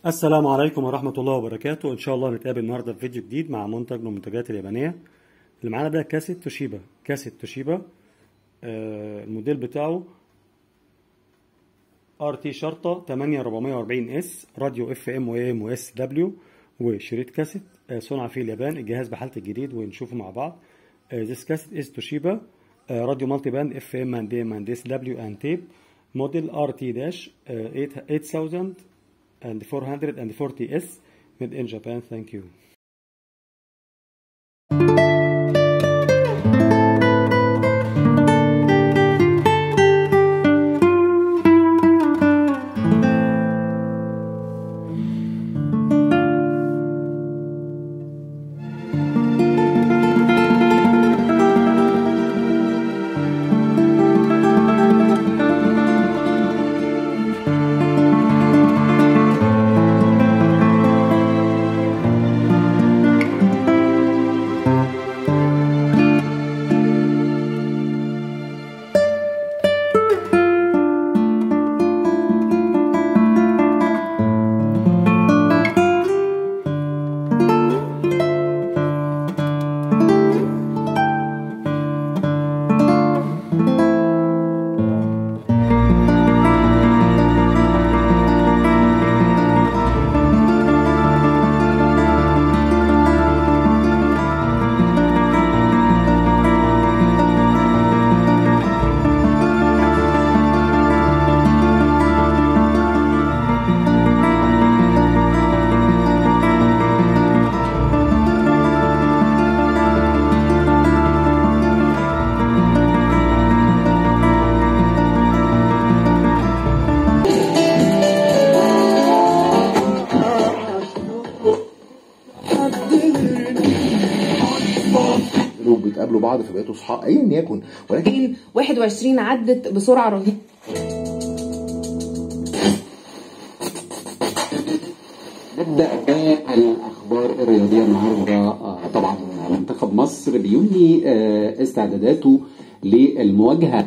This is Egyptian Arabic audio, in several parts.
السلام عليكم ورحمة الله وبركاته إن شاء الله نتقابل النهاردة في فيديو جديد مع منتج من المنتجات اليابانية اللي معانا ده كاسيت توشيبا كاسيت توشيبا آه الموديل بتاعه ار تي شرطة 8440 اس راديو اف ام و ام و اس دبليو وشريط كاسيت آه صنع في اليابان الجهاز بحالته الجديد ونشوفه مع بعض آه this cassette is Toshiba آه راديو مالتي باند اف ام اند ام اند اس دبليو اند تيب موديل ار تي داش 8000 and 440S made in Japan. Thank you. وبيتقابلوا بعض فبقيتوا صحاب ايا يكن ولكن 21 عدت بسرعه رهيبه نبدأ بالأخبار الرياضية النهاردة آه، طبعا منتخب مصر بينهي آه، استعداداته للمواجهة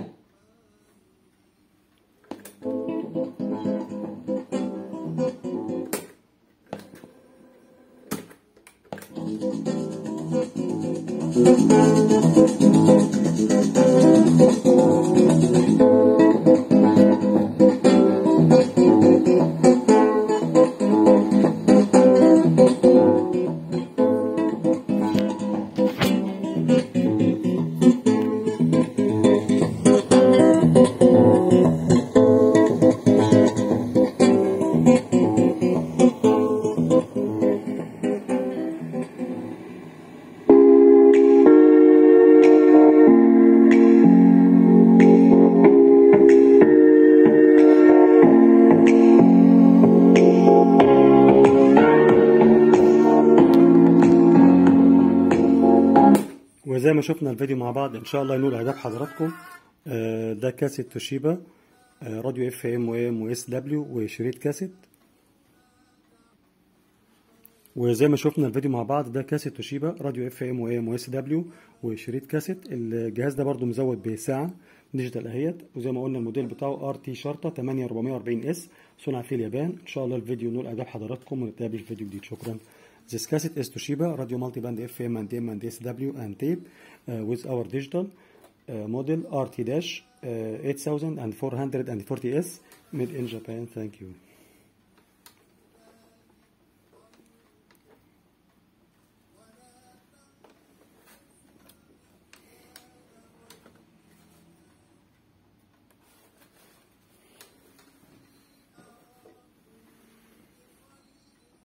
وزي ما شفنا الفيديو مع بعض ان شاء الله ينول اعجاب حضراتكم آه، ده كاسيت توشيبا آه، راديو اف ام و ام و اس دبليو وشريط كاسيت وزي ما شفنا الفيديو مع بعض ده كاسيت توشيبا راديو اف ام و ام و اس دبليو وشريط كاسيت الجهاز ده برضو مزود بساعه ديجيتال اهيت وزي ما قلنا الموديل بتاعه ار تي شرطه 8440 اس صنع في اليابان ان شاء الله الفيديو ينول اعجاب حضراتكم ونتقابل في فيديو جديد شكرا This cassette is Toshiba radio multiband FM and M and SW and tape uh, with our digital uh, model RT-8440S made in Japan. Thank you.